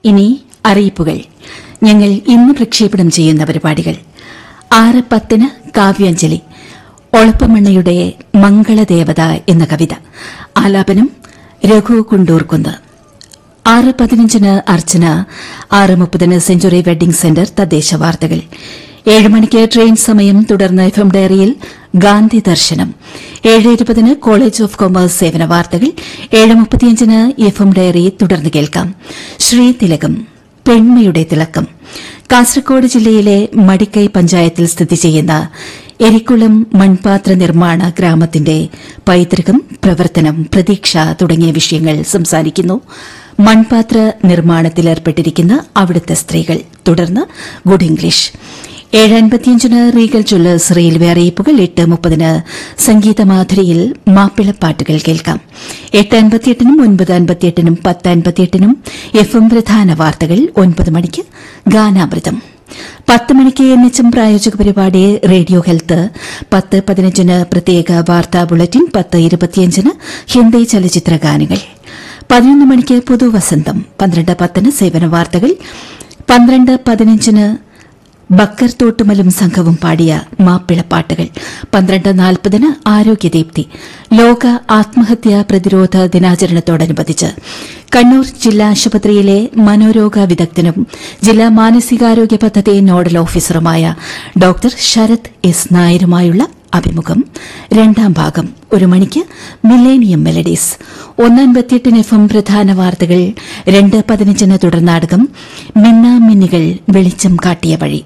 ഇനി അറിയിപ്പുകൾ ഞങ്ങൾ ഇന്ന് പ്രക്ഷേപണം ചെയ്യുന്ന പരിപാടികൾ ആറ് പത്തിന് കാവ്യാഞ്ജലി ഒളപ്പമണ്ണയുടെ മംഗളദേവത എന്ന കവിത ആലാപനം രഘു കുണ്ടൂർക്കുന്ന് ആറ് പതിനഞ്ചിന് അർച്ചന ആറ് മുപ്പതിന് സെഞ്ചുറി വെഡ്ഡിംഗ് സെന്റർ തദ്ദേശ വാർത്തകൾ ഏഴ് മണിക്ക് ട്രെയിൻ സമയം തുടർന്ന് എഫ് എം ഡയറിയിൽ ഗാന്ധി ദർശനം ഏഴ് ഇരുപതിന് കോളേജ് ഓഫ് കൊമേഴ്സ് സേവന വാർത്തകൾ ഏഴ് മുപ്പത്തിയഞ്ചിന് എഫ് എം ഡയറി തുടർന്ന് കേൾക്കാം ശ്രീതിലകം പെൺമയുടെ തിളക്കം കാസർകോട് ജില്ലയിലെ മടിക്കൈ പഞ്ചായത്തിൽ സ്ഥിതി ചെയ്യുന്ന എരിക്കുളം മൺപാത്ര നിർമ്മാണ ഗ്രാമത്തിന്റെ പൈതൃകം പ്രവർത്തനം പ്രതീക്ഷ തുടങ്ങിയ വിഷയങ്ങൾ സംസാരിക്കുന്നു മൺപാത്ര നിർമ്മാണത്തിലേർപ്പെട്ടിരിക്കുന്ന അവിടുത്തെ സ്ത്രീകൾ തുടർന്ന് ഗുഡ് ഇംഗ്ലീഷ് ഏഴ് അൻപത്തിയഞ്ചിന് റീഗൽ ജ്വല്ലേഴ്സ് റെയിൽവേ അറിയിപ്പുകൾ എട്ട് മുപ്പതിന് സംഗീതമാധുരിയിൽ മാപ്പിളപ്പാട്ടുകൾ കേൾക്കാം എട്ട് അൻപത്തിയെട്ടിനും ഒൻപത് അൻപത്തിയെട്ടിനും പത്ത് അൻപത്തിയെട്ടിനും എഫ് എം പ്രധാന വാർത്തകൾ ഒൻപത് മണിക്ക് ഗാനാമൃതം പത്ത് മണിക്ക് എൻഎച്ച്എം പ്രായോജക പരിപാടി റേഡിയോ ഹെൽത്ത് പത്ത് പതിനഞ്ചിന് പ്രത്യേക വാർത്താ ബുള്ളറ്റിൻ പത്ത് ഇരുപത്തിയഞ്ചിന് ഹിന്ദി ചലച്ചിത്ര ഗാനങ്ങൾ പതിനൊന്ന് മണിക്ക് പുതുവസന്തം പന്ത്രണ്ട് പത്തിന് സേവന വാർത്തകൾ പന്ത്രണ്ട് പതിനഞ്ചിന് ബക്കർ തോട്ടുമലും സംഘവും പാടിയ മാപ്പിളപ്പാട്ടുകൾ പന്ത്രണ്ട് നാൽപ്പതിന് ആരോഗ്യദീപ്തി ലോക ആത്മഹത്യാ പ്രതിരോധ ദിനാചരണത്തോടനുബന്ധിച്ച് കണ്ണൂർ ജില്ലാ ആശുപത്രിയിലെ മനോരോഗ വിദഗ്ധനും ജില്ലാ മാനസികാരോഗ്യ പദ്ധതി നോഡൽ ഓഫീസറുമായ ഡോക്ടർ ശരത് എസ് നായരുമായുള്ള അഭിമുഖം രണ്ടാം ഭാഗം ഒരു മണിക്ക് മില്ലേനിയം മെലഡീസ് ഒന്നൻപത്തിയെട്ടിന് എഫ് എം പ്രധാന വാർത്തകൾ രണ്ട് പതിനഞ്ചിന് തുടർനാടകം മിന്നാമിന്നികൾ വെളിച്ചം കാട്ടിയ വഴി